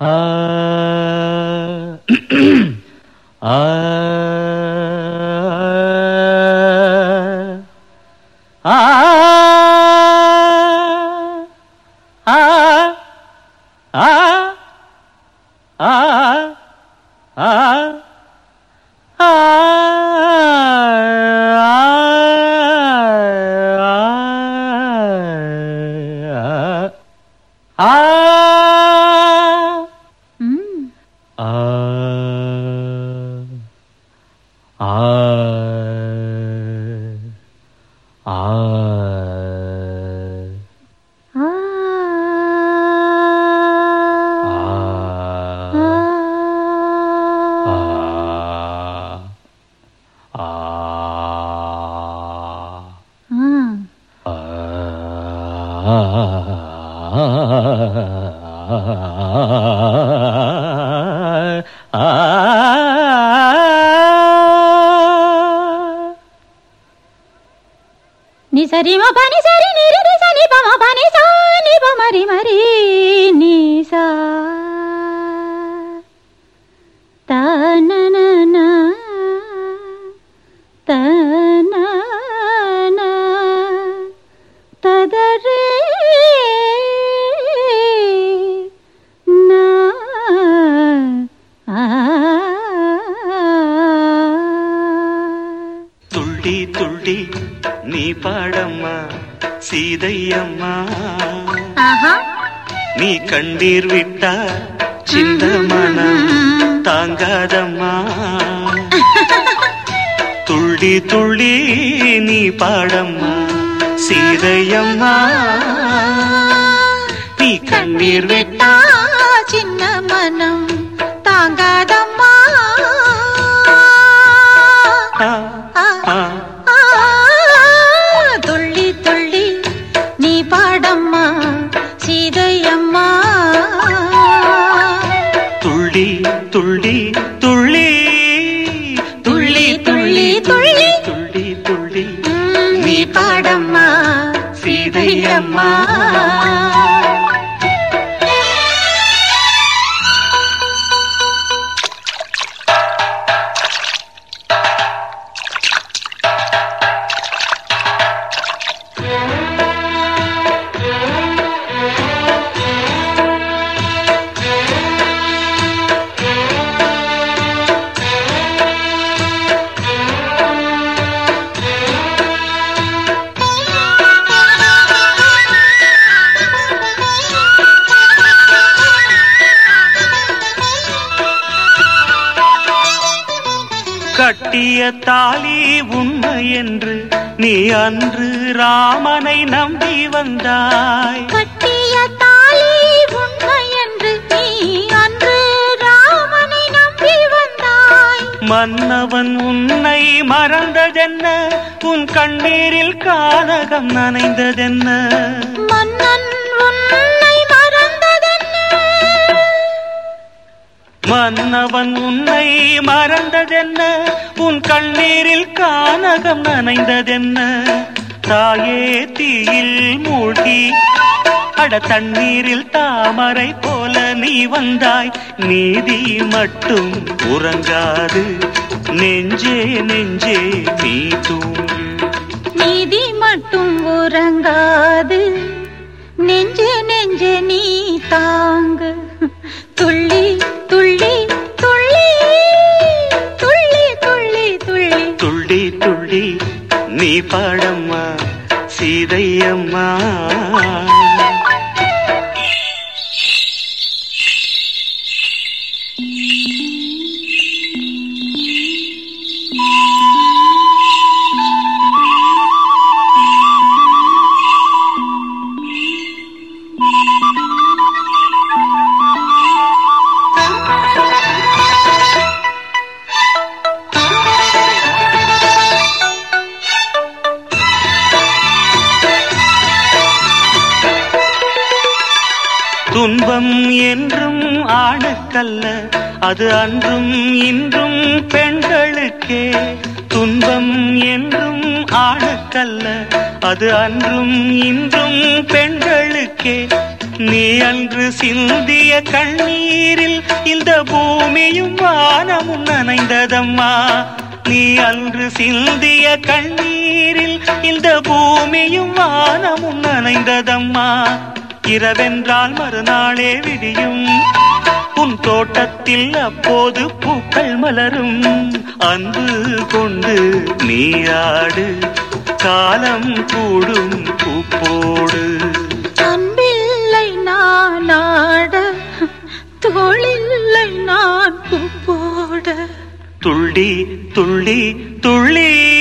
ஆ ஆ ஆ ஆ ஆ ஆ ஆ ம் ஆ ஆ ని సరి మ పని సరి ని రి రి సని ప మ పని సా ని ప మరి మరి ని సా త న న న త న న త ద రే నా ఆ துள்ளி துள்ளி நீ பாடம்மா சீதையம்மா ఆహా நீ கண்ணீர் விட்டா சின்ன மனம் தாங்காதம்மா துள்ளி துள்ளி நீ பாடம்மா சீதையம்மா நீ கண்ணீர் விட்டா చిన్న మనం తాంగాదమ్మా ஆ, ஆ, ఆ, తుళ్ళి తుళ్ళి నీ పాడమ్మా సీదయ్యమ్మా துள்ளி துள்ளி துள்ளி துள்ளி, துள்ளி, துள்ளி. துள்ளி துள்ளி ம், நீ பாடம்மா சீதையம்மா கட்டிய தாலி உண்மை என்று நீ அன்று ராமனை நம்பி வந்தாய் கட்டிய தாலி உண்மை என்று நீ அன்று ராமனை நம்பி வந்தாய் மன்னவன் உன்னை மறந்ததென்ன உன் கண்ணீரில் கானகம் நனைந்ததென்ன மன்னன் உன்னை மறந்ததென்ன மன்னவன் உன்னை மறந்ததென்ன உன் கண்ணீரில் கானகம் நனைந்ததென்ன தாயே தீயில் மூழ்கி அட தண்ணீரில் தாமரை போல நீ வந்தாய் நீதி மட்டும் உறங்காது நெஞ்சே நெஞ்சே நீ தூங்கு நீதி மட்டும் உறங்காது நெஞ்சே நெஞ்சே நீ தாங்கு துள்ளி துள்ளி துள்ளி துள்ளி துள்ளி துள்ளி துள்ளி துள்ளி நீ பாடம்மா சீதையம்மா துன்பம் என்றும் ஆணுக்கல்ல அது அன்றும் இன்றும் பெண்களுக்கே துன்பம் என்றும் ஆணுக்கல்ல அது அன்றும் இன்றும் பெண்களுக்கே நீ அன்று சிந்திய கண்ணீரில் இந்த பூமியும் வானமும் நனைந்ததம்மா நீ அன்று சிந்திய கண்ணீரில் இந்த பூமியும் வானமும் நனைந்ததம்மா இரவென்றால் மறுநாளே விடியும் உன் தோட்டத்தில் அப்போது பூக்கள் மலரும் அன்பு கொண்டு நீராடு காலம் கூடும் பூப்போடு அன்பில்லை நான் ஆட தோளில்லை நான் பூ போட துள்ளி துள்ளி துள்ளி